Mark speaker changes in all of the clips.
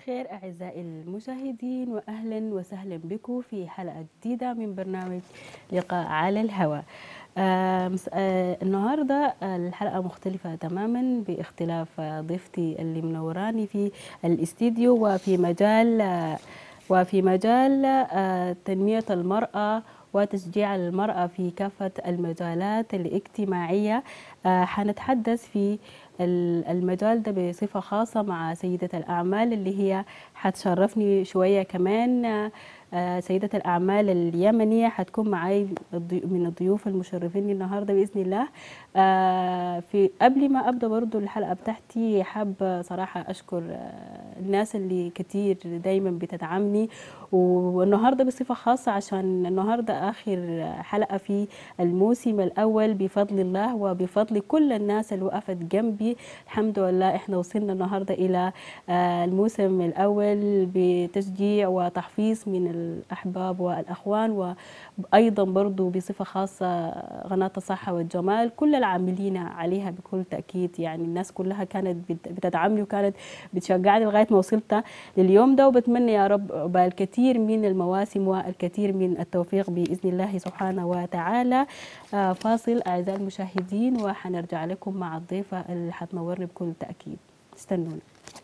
Speaker 1: الخير أعزائي المشاهدين وأهلا وسهلا بكم في حلقة جديدة من برنامج لقاء على الهواء آه مس- آه النهاردة الحلقة مختلفة تماما باختلاف آه، ضيفتي اللي منوراني في الاستديو وفي مجال آه وفي مجال آه، تنمية المرأة وتشجيع المرأة في كافة المجالات الاجتماعية آه، حنتحدث في ال- المجال ده بصفة خاصة مع سيدة الأعمال اللي هي حتشرفني شوية كمان آه، آه، سيدة الأعمال اليمنية حتكون معي الضي- من الضيوف المشرفين النهاردة بإذن الله آه، في قبل ما أبدأ برضو الحلقة بتاعتي حابة صراحة أشكر آه، الناس اللي كتير دايما بتدعمني والنهاردة بصفة خاصة عشان النهاردة آخر حلقة في الموسم الأول بفضل الله وبفضل كل الناس اللي وقفت جنبي الحمد لله إحنا وصلنا النهاردة إلى آه، الموسم الأول بتشجيع وتحفيز من الأحباب والأخوان وأيضا برضو بصفة خاصة قناة الصحة والجمال كل العاملين عليها بكل تأكيد يعني الناس كلها كانت بت- بتدعمني وكانت بتشجعني لغاية ما وصلت لليوم ده وبتمنى يا رب عقبال الكثير من المواسم والكثير من التوفيق بإذن الله سبحانه وتعالى آه، فاصل أعزائي المشاهدين وحنرجع لكم مع الضيفة اللي حتنورني بكل تأكيد استنونا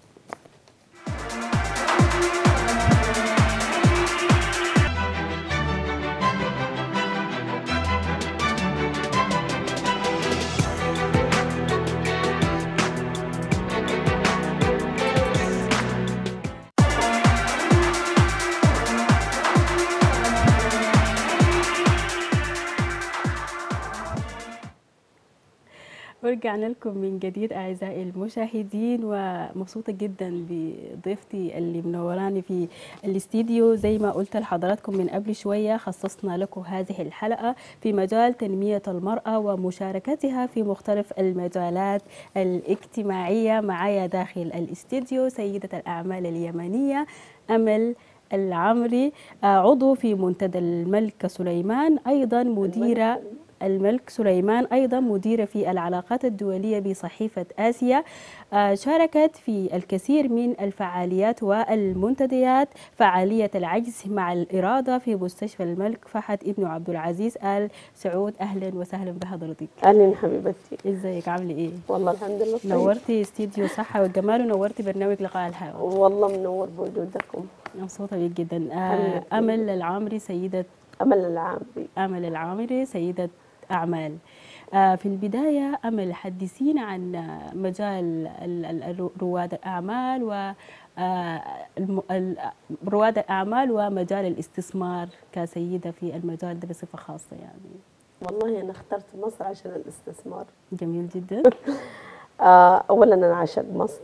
Speaker 1: ورجعنا لكم من جديد أعزائي المشاهدين ومبسوطة جدا بضيفتي اللي منوراني في الاستديو زي ما قلت لحضراتكم من قبل شوية خصصنا لكم هذه الحلقة في مجال تنمية المرأة ومشاركتها في مختلف المجالات الاجتماعية معايا داخل الاستديو سيدة الأعمال اليمنية أمل العمري آه، عضو في منتدى الملك سليمان أيضا مديرة الملك سليمان أيضا مديرة في العلاقات الدولية بصحيفة آسيا آه، شاركت في الكثير من الفعاليات والمنتديات فعالية العجز مع الإرادة في مستشفى الملك فهد ابن عبد العزيز آل سعود أهلا وسهلا بحضرتك
Speaker 2: اهلا حبيبتي
Speaker 1: ازيك عاملة ايه؟
Speaker 2: والله الحمد لله طيب.
Speaker 1: نورتي استديو صحة والجمال ونورتي برنامج لقاء الهواء
Speaker 2: والله منور بوجودكم
Speaker 1: مبسوطة بيك جدا آه،
Speaker 2: حبيبتي.
Speaker 1: أمل العامري سيدة
Speaker 2: امل العامري
Speaker 1: أمل العامري سيدة أعمال آه، في البداية أمل حدثينا عن آه، مجال ال- ال- الرو- رواد الأعمال و آه، الم- ال- رواد الأعمال ومجال الاستثمار كسيدة في المجال ده بصفة خاصة يعني
Speaker 2: والله انا اخترت مصر عشان الاستثمار
Speaker 1: جميل جدا
Speaker 2: آه اولا انا عاشق مصر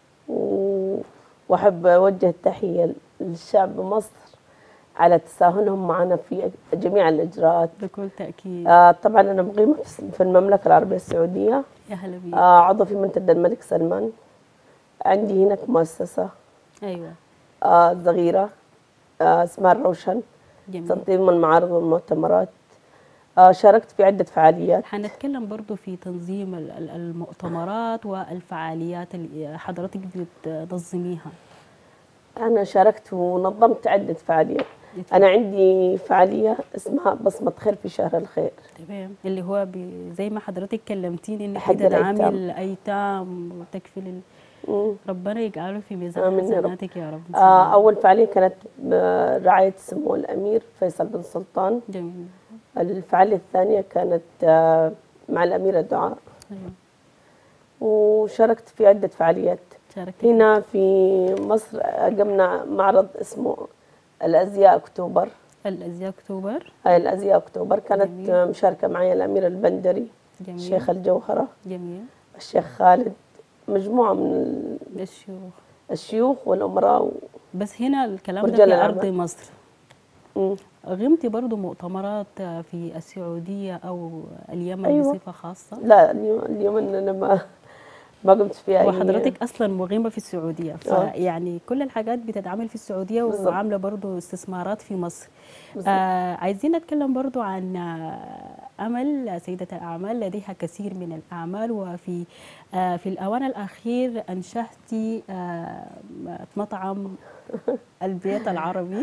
Speaker 2: و- واحب اوجه التحيه للشعب مصر على تساهلهم معنا في جميع الاجراءات
Speaker 1: بكل تأكيد
Speaker 2: آه طبعا انا مقيمه في- في المملكه العربيه السعوديه
Speaker 1: يا هلا بيك
Speaker 2: آه عضو في منتدى الملك سلمان عندي هناك مؤسسه
Speaker 1: أيوة
Speaker 2: آه صغيره آه اسمها الروشن
Speaker 1: جميل
Speaker 2: تنظيم المعارض والمؤتمرات آه، شاركت في عدة فعاليات
Speaker 1: حنتكلم برضو في تنظيم ال- ال- المؤتمرات والفعاليات اللي حضرتك بتنظميها
Speaker 2: أنا شاركت ونظمت عدة فعاليات أنا عندي فعالية اسمها بصمة خير في شهر الخير
Speaker 1: تمام اللي هو بي زي ما حضرتك كلمتيني انك
Speaker 2: حق
Speaker 1: بتدعمي
Speaker 2: الأيتام.
Speaker 1: الايتام وتكفيل ال...
Speaker 2: مم.
Speaker 1: ربنا يجعله في ميزان
Speaker 2: آمين يا رب.
Speaker 1: حسناتك يا رب
Speaker 2: آه، أول فعالية كانت برعاية سمو الأمير فيصل بن سلطان
Speaker 1: جميل
Speaker 2: الفعالية الثانية كانت آه، مع الأميرة دعاء
Speaker 1: أيوة.
Speaker 2: وشاركت في عدة فعاليات
Speaker 1: شاركت
Speaker 2: هنا في مصر أقمنا معرض اسمه الأزياء أكتوبر
Speaker 1: الازياء اكتوبر
Speaker 2: هاي الأزياء أكتوبر كانت
Speaker 1: جميل.
Speaker 2: مشاركة معي الأمير البندري
Speaker 1: جميل
Speaker 2: الشيخ الجوهرة
Speaker 1: جميل
Speaker 2: الشيخ خالد مجموعة من ال-
Speaker 1: الشيوخ
Speaker 2: الشيوخ والأمراء و...
Speaker 1: بس هنا الكلام ده
Speaker 2: ورجال
Speaker 1: في ارض
Speaker 2: الأعمال.
Speaker 1: مصر
Speaker 2: مم.
Speaker 1: غمتي برضو مؤتمرات في السعودية أو اليمن
Speaker 2: أيوة.
Speaker 1: بصفة خاصة
Speaker 2: لا اليوم, اليوم إن أنا ما ما قمت فيها أي-
Speaker 1: وحضرتك اصلا مقيمه في السعوديه
Speaker 2: آه.
Speaker 1: فيعني كل الحاجات بتتعمل في السعوديه
Speaker 2: بالظبط.
Speaker 1: وعامله برضو استثمارات في مصر
Speaker 2: بالظبط.
Speaker 1: آه عايزين نتكلم برضو عن آه، امل سيده الاعمال لديها كثير من الاعمال وفي آه في الاوان الاخير انشأت آه مطعم البيت العربي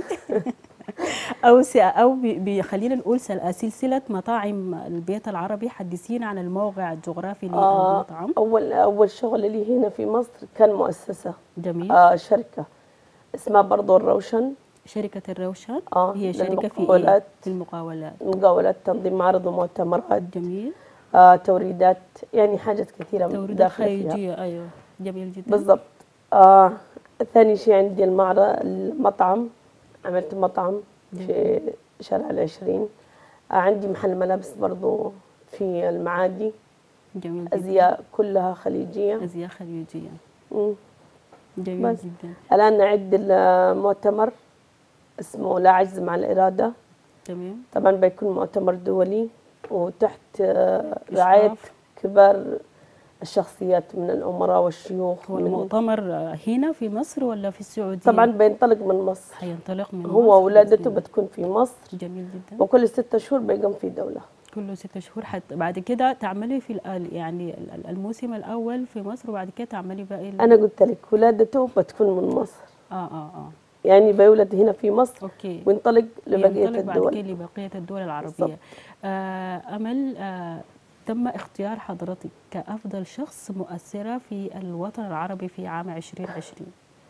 Speaker 1: او س- او ب- ب- خلينا نقول سل- سلسله مطاعم البيت العربي حدثينا عن الموقع الجغرافي
Speaker 2: آه
Speaker 1: للمطعم
Speaker 2: أول أول شغل لي هنا في مصر كان مؤسسة
Speaker 1: جميل
Speaker 2: آه شركة اسمها برضو الروشن
Speaker 1: شركة الروشن
Speaker 2: آه،
Speaker 1: هي شركة في إيه؟
Speaker 2: للمقاولات.
Speaker 1: في المقاولات
Speaker 2: مقاولات تنظيم معرض ومؤتمرات
Speaker 1: جميل
Speaker 2: آه توريدات يعني حاجات كثيرة
Speaker 1: توريدات
Speaker 2: داخلة فيها
Speaker 1: خارجية أيوه جميل جدا
Speaker 2: بالضبط آه ثاني شيء عندي المعرض المطعم عملت مطعم في شارع العشرين آه عندي محل ملابس برضو في المعادي
Speaker 1: جميل جدا
Speaker 2: أزياء كلها خليجية
Speaker 1: أزياء خليجية
Speaker 2: مم.
Speaker 1: جميل
Speaker 2: بس.
Speaker 1: جدا
Speaker 2: الآن نعد المؤتمر اسمه لا عجز مع الإرادة
Speaker 1: تمام
Speaker 2: طبعا بيكون مؤتمر دولي وتحت آه، رعاية
Speaker 1: إشراف.
Speaker 2: كبار الشخصيات من الأمراء والشيوخ
Speaker 1: هو
Speaker 2: من
Speaker 1: المؤتمر هنا في مصر ولا في السعودية؟
Speaker 2: طبعا بينطلق من مصر
Speaker 1: حينطلق من
Speaker 2: هو
Speaker 1: مصر
Speaker 2: ولادته
Speaker 1: بإذن الله.
Speaker 2: بتكون في مصر
Speaker 1: جميل جدا
Speaker 2: وكل ستة شهور بيقوم في دولة
Speaker 1: كله ستة شهور حتى بعد كده تعملي في الآل- يعني ال- ال- الموسم الأول في مصر وبعد كده تعملي باقي ال-
Speaker 2: أنا قلت لك ولادته بتكون من مصر
Speaker 1: اه اه اه
Speaker 2: يعني بيولد هنا في مصر
Speaker 1: اوكي
Speaker 2: وينطلق لبقية
Speaker 1: ينطلق بعد
Speaker 2: الدول
Speaker 1: كده لبقية الدول العربية
Speaker 2: بالضبط.
Speaker 1: آه أمل آه تم اختيار حضرتك كأفضل شخص مؤثرة في الوطن العربي في عام 2020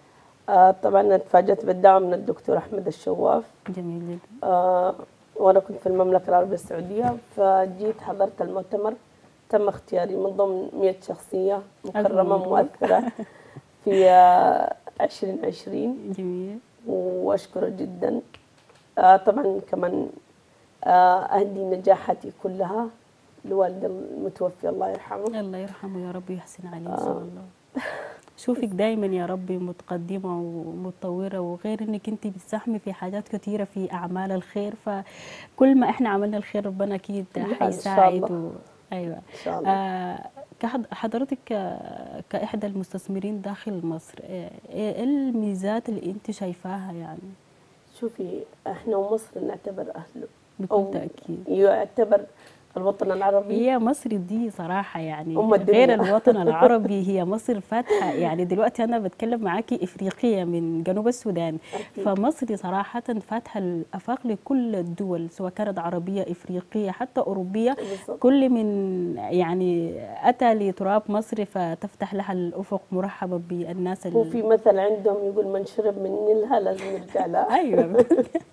Speaker 2: آه طبعا اتفاجأت بالدعوة من الدكتور أحمد الشواف
Speaker 1: جميل جدا
Speaker 2: آه وأنا كنت في المملكة العربية السعودية فجيت حضرت المؤتمر تم اختياري من ضمن 100 شخصية مكرمة
Speaker 1: مبروك.
Speaker 2: مؤثرة في آه 2020
Speaker 1: جميل
Speaker 2: وأشكره جدا آه طبعا كمان آه أهدي نجاحاتي كلها لوالد المتوفي الله يرحمه
Speaker 1: الله يرحمه يا رب ويحسن عليه إن شاء الله شوفك دايما يا رب متقدمة ومتطورة وغير انك انت بتساهمي في حاجات كثيرة في اعمال الخير فكل ما احنا عملنا الخير ربنا اكيد
Speaker 2: لا، إن شاء
Speaker 1: حيساعد
Speaker 2: الله.
Speaker 1: و... ايوه
Speaker 2: إن شاء الله
Speaker 1: آه كحض- حضرتك ك- كإحدى المستثمرين داخل مصر آه، ايه الميزات اللي انت شايفاها يعني
Speaker 2: شوفي احنا ومصر نعتبر أهله
Speaker 1: بكل
Speaker 2: أو
Speaker 1: تأكيد
Speaker 2: يعتبر الوطن العربي
Speaker 1: هي مصر دي صراحة يعني
Speaker 2: أم الدنيا.
Speaker 1: غير الوطن العربي هي مصر فاتحة يعني دلوقتي أنا بتكلم معاكي إفريقية من جنوب السودان
Speaker 2: أكيد.
Speaker 1: فمصر صراحة فاتحة الآفاق لكل الدول سواء كانت عربية إفريقية حتى أوروبية
Speaker 2: بالضبط.
Speaker 1: كل من يعني أتى لتراب مصر فتفتح لها الأفق مرحبا بالناس ال-
Speaker 2: هو في مثل عندهم يقول من شرب من نيلها لازم يرجع لها
Speaker 1: أيوة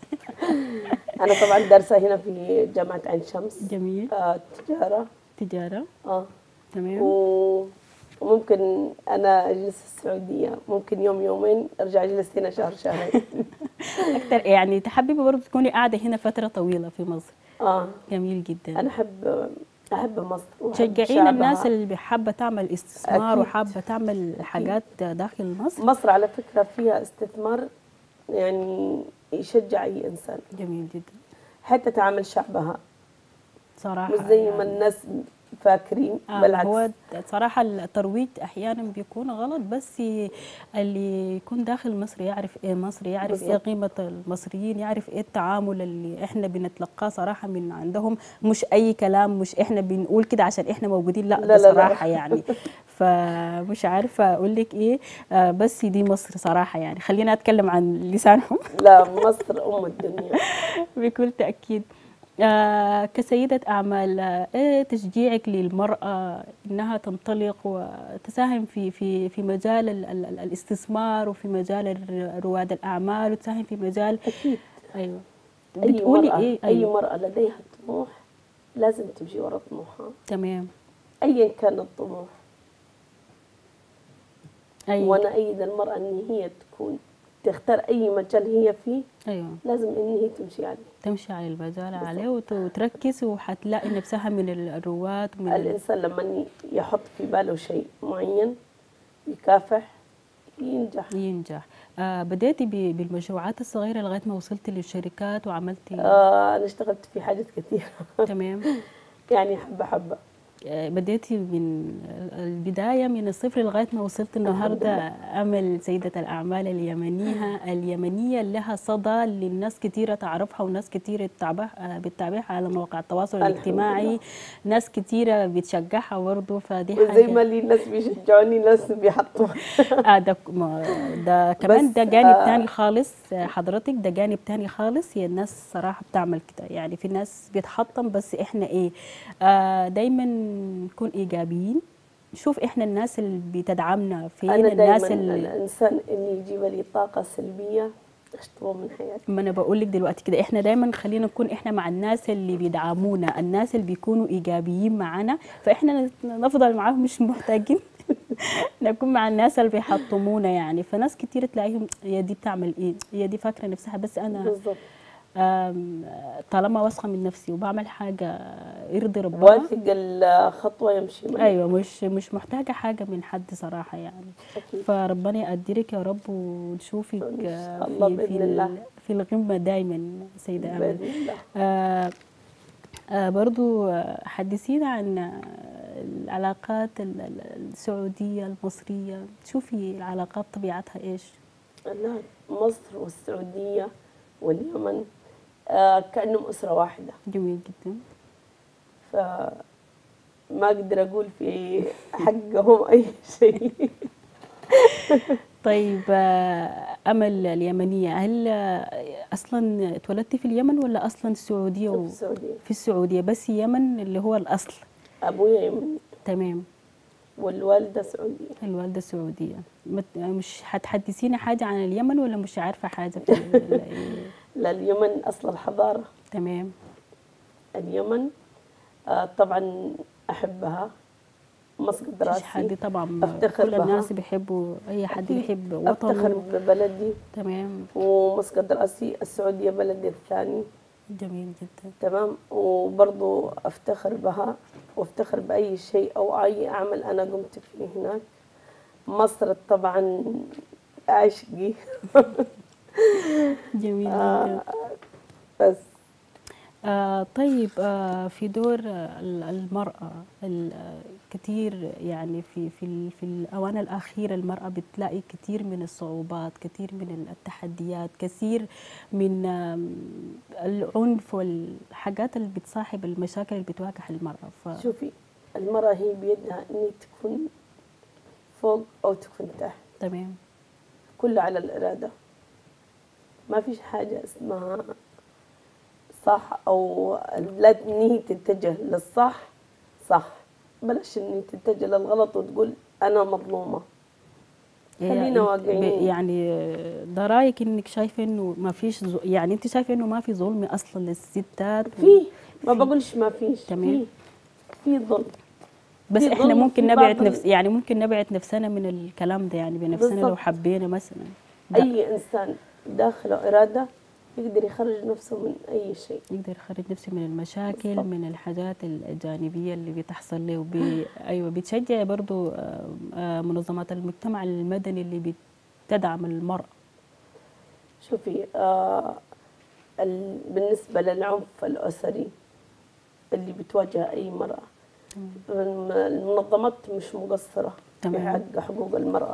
Speaker 2: انا طبعا دارسه هنا في جامعه عين شمس
Speaker 1: جميل
Speaker 2: آه تجاره
Speaker 1: تجارة
Speaker 2: اه
Speaker 1: تمام
Speaker 2: و- وممكن انا اجلس السعوديه ممكن يوم يومين ارجع اجلس هنا شهر شهرين
Speaker 1: أكتر يعني تحبي برضه تكوني قاعدة هنا فترة طويلة في مصر
Speaker 2: اه
Speaker 1: جميل جدا
Speaker 2: انا احب احب مصر وأحب
Speaker 1: تشجعين
Speaker 2: شعبها.
Speaker 1: الناس اللي حابه تعمل استثمار
Speaker 2: أكيد.
Speaker 1: وحابه تعمل حاجات داخل مصر
Speaker 2: مصر على فكره فيها استثمار يعني يشجع اي انسان
Speaker 1: جميل جدا
Speaker 2: حتى تعامل شعبها
Speaker 1: صراحه
Speaker 2: مش زي ما
Speaker 1: يعني.
Speaker 2: الناس فاكرين
Speaker 1: آه
Speaker 2: بالعكس
Speaker 1: هو صراحة الترويج أحيانا بيكون غلط بس اللي يكون داخل مصر يعرف إيه مصر يعرف إيه
Speaker 2: بالظبط.
Speaker 1: قيمة المصريين يعرف إيه التعامل اللي إحنا بنتلقاه صراحة من عندهم مش أي كلام مش إحنا بنقول كده عشان إحنا موجودين لا,
Speaker 2: لا،
Speaker 1: ده
Speaker 2: لا، لا.
Speaker 1: صراحة يعني فمش عارفة أقول لك إيه آه بس دي مصر صراحة يعني خلينا أتكلم عن لسانهم
Speaker 2: لا مصر ام الدنيا
Speaker 1: بكل تأكيد آه كسيدة أعمال آه، إيه تشجيعك للمرأة إنها تنطلق وتساهم في في في مجال ال ال ال الاستثمار وفي مجال الر- رواد الأعمال وتساهم في مجال
Speaker 2: اكيد
Speaker 1: أيوه
Speaker 2: اي
Speaker 1: بتقولي
Speaker 2: مرأة
Speaker 1: إيه
Speaker 2: اي
Speaker 1: أيوه
Speaker 2: مرأة لديها طموح لازم تمشي ورا طموحها
Speaker 1: تمام
Speaker 2: ايا كان الطموح
Speaker 1: أيوه
Speaker 2: وانا ايد المرأة ان هي تكون تختار اي مجال هي فيه
Speaker 1: أيوه
Speaker 2: لازم ان هي تمشي عليه
Speaker 1: تمشي على المجال عليه وت- وتركز وحتلاقي نفسها من ال- الرواد ومن ال-
Speaker 2: الانسان لما يحط في باله شيء معين يكافح ينجح
Speaker 1: ينجح آه بديتي ب- بالمشروعات الصغيرة لغاية ما وصلتي للشركات وعملتي
Speaker 2: آه انا اشتغلت في حاجات كثيرة
Speaker 1: تمام
Speaker 2: يعني حبة حبة
Speaker 1: آه، بديتي من البداية من الصفر لغاية ما وصلت النهاردة أمل سيدة الأعمال اليمنية اليمنية لها صدى للناس كثيرة تعرفها وناس كثيرة بتتابعها بتتابعها على مواقع التواصل
Speaker 2: الحمد
Speaker 1: الاجتماعي
Speaker 2: لله.
Speaker 1: ناس كثيرة بتشجعها برضه فدي
Speaker 2: وزي
Speaker 1: حاجة
Speaker 2: ما لي ناس بيشجعوني ناس بيحطوا
Speaker 1: آه ده ما- ده كمان
Speaker 2: بس،
Speaker 1: ده جانب
Speaker 2: آه،
Speaker 1: تاني خالص آه، حضرتك ده جانب تاني خالص هي الناس صراحة بتعمل كده يعني في ناس بيتحطم بس احنا ايه آه دايما نكون ايجابيين نشوف احنا الناس اللي بتدعمنا فين
Speaker 2: انا
Speaker 1: الناس
Speaker 2: دائما
Speaker 1: اللي
Speaker 2: الانسان اللي يجيب لي طاقه سلبيه اشطبه من حياتي
Speaker 1: ما انا بقول لك دلوقتي كده احنا دايما خلينا نكون احنا مع الناس اللي بيدعمونا الناس اللي بيكونوا ايجابيين معانا فاحنا نفضل معاهم مش محتاجين نكون مع الناس اللي بيحطمونا يعني فناس كتير تلاقيهم هي دي بتعمل ايه هي دي فاكره نفسها بس انا
Speaker 2: بالضبط
Speaker 1: آم، طالما واثقه من نفسي وبعمل حاجه يرضي ربنا
Speaker 2: واثق الخطوه يمشي معي
Speaker 1: ايوه مش مش محتاجه حاجه من حد صراحه يعني
Speaker 2: أكيد.
Speaker 1: فربنا يقدرك يا رب ونشوفك
Speaker 2: إن
Speaker 1: آه،
Speaker 2: شاء الله
Speaker 1: في
Speaker 2: بإذن
Speaker 1: في,
Speaker 2: الله.
Speaker 1: ال- في القمه دايما سيده امل
Speaker 2: باذن الله
Speaker 1: آه آه برضو آه، حدثينا عن آه، العلاقات ال- ال- السعودية المصرية شوفي العلاقات طبيعتها إيش
Speaker 2: لا مصر والسعوديه واليمن آه كانهم اسره واحده
Speaker 1: جميل جدا
Speaker 2: فما اقدر اقول في حقهم اي شيء
Speaker 1: طيب آه، أمل اليمنية هل آه، أصلا اتولدتي في اليمن ولا أصلا السعودية
Speaker 2: في
Speaker 1: و...
Speaker 2: السعوديه
Speaker 1: في السعودية بس يمن اللي هو الأصل
Speaker 2: ابويا يمني
Speaker 1: تمام
Speaker 2: والوالده سعوديه
Speaker 1: الوالدة السعودية مت- مش هتحدثينا حاجة عن اليمن ولا مش عارفة حاجة في ال-
Speaker 2: لا اليمن اصل الحضاره
Speaker 1: تمام
Speaker 2: اليمن آه طبعا احبها مسقط
Speaker 1: مفيش حد
Speaker 2: راسي
Speaker 1: طبعا
Speaker 2: أفتخر
Speaker 1: كل
Speaker 2: بها.
Speaker 1: الناس بيحبوا اي حد
Speaker 2: أكيد.
Speaker 1: بيحب
Speaker 2: افتخر
Speaker 1: وطنه
Speaker 2: ببلدي
Speaker 1: تمام
Speaker 2: ومسقط راسي السعوديه بلدي الثاني
Speaker 1: جميل جدا
Speaker 2: تمام وبرضو افتخر بها وافتخر باي شيء او اي عمل انا قمت فيه هناك مصر طبعا عشقي
Speaker 1: جميل جدا
Speaker 2: آه بس
Speaker 1: آه طيب آه في دور آه، ال- المرأة ال- آه، كتير يعني في في ال- في الآونة الأخيرة المرأة بتلاقي كتير من الصعوبات كتير من التحديات كثير من آم، العنف والحاجات اللي بتصاحب المشاكل اللي بتواجه المرأة ف
Speaker 2: شوفي المرأة هي بيدها إن تكون فوق أو تكون تحت
Speaker 1: تمام
Speaker 2: كله على الإرادة ما فيش حاجة اسمها صح أو لا إن هي تتجه للصح صح بلاش إن تتجه للغلط وتقول أنا مظلومة خلينا
Speaker 1: يعني
Speaker 2: واقعيين.
Speaker 1: ب- يعني آه، ده رايك انك شايفه انه ما فيش ظ- يعني انت شايفه انه ما في ظلم اصلا للستات و-
Speaker 2: في ما
Speaker 1: في-
Speaker 2: بقولش ما فيش
Speaker 1: تمام.
Speaker 2: في في ظلم
Speaker 1: بس
Speaker 2: في
Speaker 1: احنا
Speaker 2: ظلم
Speaker 1: ممكن
Speaker 2: في
Speaker 1: نبعد
Speaker 2: بعض
Speaker 1: نفس يعني ممكن نبعد نفسنا من الكلام ده يعني بنفسنا لو
Speaker 2: بالضبط.
Speaker 1: حبينا مثلا ده
Speaker 2: أي إنسان داخله إرادة يقدر يخرج نفسه من أي شيء
Speaker 1: يقدر يخرج نفسه من المشاكل
Speaker 2: بالضبط.
Speaker 1: من الحاجات الجانبيه اللي بتحصل له وبي ايوه بتشجع برضو آه، آه، منظمات المجتمع المدني اللي بتدعم المراه
Speaker 2: شوفي آه ال- بالنسبة للعنف الأسري اللي بتواجه أي مرأة الم- المنظمات مش مقصرة في
Speaker 1: تمام.
Speaker 2: حق حقوق المرأة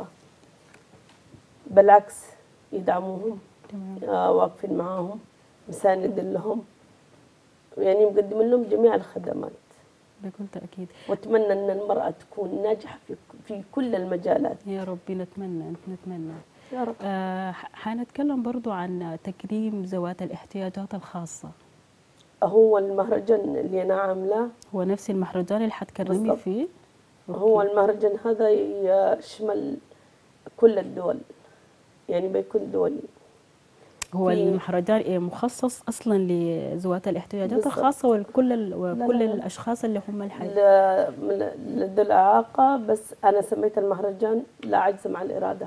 Speaker 2: بالعكس يدعموهم
Speaker 1: تمام
Speaker 2: آه واقفين معاهم مساند لهم يعني مقدمين لهم جميع الخدمات
Speaker 1: بكل تاكيد
Speaker 2: واتمنى ان المراه تكون ناجحه في في كل المجالات
Speaker 1: يا رب نتمنى نتمنى
Speaker 2: يا رب
Speaker 1: آه، حنتكلم برضو عن تكريم ذوات الاحتياجات الخاصة
Speaker 2: هو المهرجان اللي انا عاملاه
Speaker 1: هو نفس المهرجان اللي حتكرمي
Speaker 2: بالضبط.
Speaker 1: فيه
Speaker 2: هو المهرجان هذا يشمل كل الدول يعني بيكون دولي
Speaker 1: هو
Speaker 2: في-
Speaker 1: المهرجان إيه مخصص اصلا لذوات الاحتياجات
Speaker 2: بالضبط.
Speaker 1: الخاصة ولكل ال... وكل
Speaker 2: لا، لا.
Speaker 1: الاشخاص اللي هم الحي
Speaker 2: ل- من- لذو الإعاقة بس أنا سميت المهرجان لا عجز مع الإرادة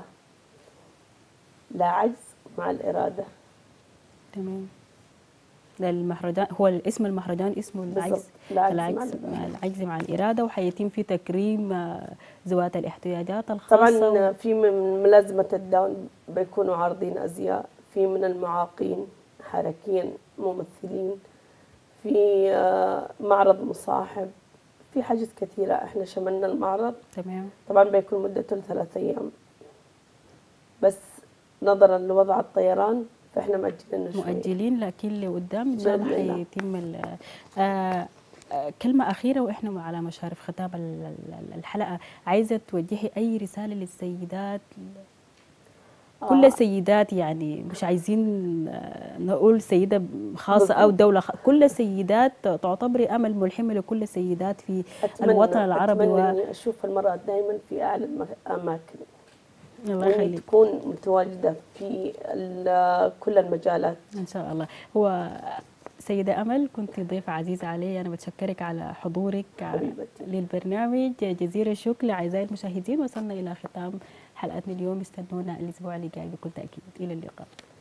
Speaker 2: لا عجز مع الإرادة
Speaker 1: تمام ده المهرجان هو اسم المهرجان اسمه العجز
Speaker 2: بالضبط لا عجز مع
Speaker 1: العجز
Speaker 2: الإرادة
Speaker 1: مع العجز مع الإرادة وحيتم فيه تكريم آه، ذوات الاحتياجات الخاصة
Speaker 2: طبعا في من ملازمة الداون بيكونوا عارضين أزياء في من المعاقين حركيا ممثلين في آه، معرض مصاحب في حاجات كثيرة احنا شملنا المعرض
Speaker 1: تمام
Speaker 2: طبعا بيكون مدته ثلاثة أيام بس نظرا لوضع الطيران فاحنا مأجلينه شوي
Speaker 1: مؤجلين لكن لقدام ان شاء الله
Speaker 2: بإذن الله.
Speaker 1: حيتم ال- آه، آه، كلمة أخيرة وإحنا على مشارف ختام ال- ال- الحلقة عايزة توجهي أي رسالة للسيدات كل
Speaker 2: آه.
Speaker 1: السيدات يعني مش عايزين آه، نقول سيدة خاصة أو
Speaker 2: بالضبط.
Speaker 1: دولة خ... كل السيدات تعتبري أمل ملحمة لكل السيدات في الوطن العربي
Speaker 2: أتمنى
Speaker 1: و...
Speaker 2: إني أشوف المرأة دائما في أعلى الأماكن
Speaker 1: الله
Speaker 2: وإني
Speaker 1: يخليك
Speaker 2: تكون متواجدة في ال- كل المجالات
Speaker 1: ان شاء الله هو سيدة أمل كنت ضيفة عزيزة علي أنا بتشكرك على حضورك على-
Speaker 2: حبيبتي.
Speaker 1: للبرنامج جزيل الشكر أعزائي المشاهدين وصلنا إلى ختام حلقتنا اليوم استنونا الأسبوع اللي جاي بكل تأكيد إلى اللقاء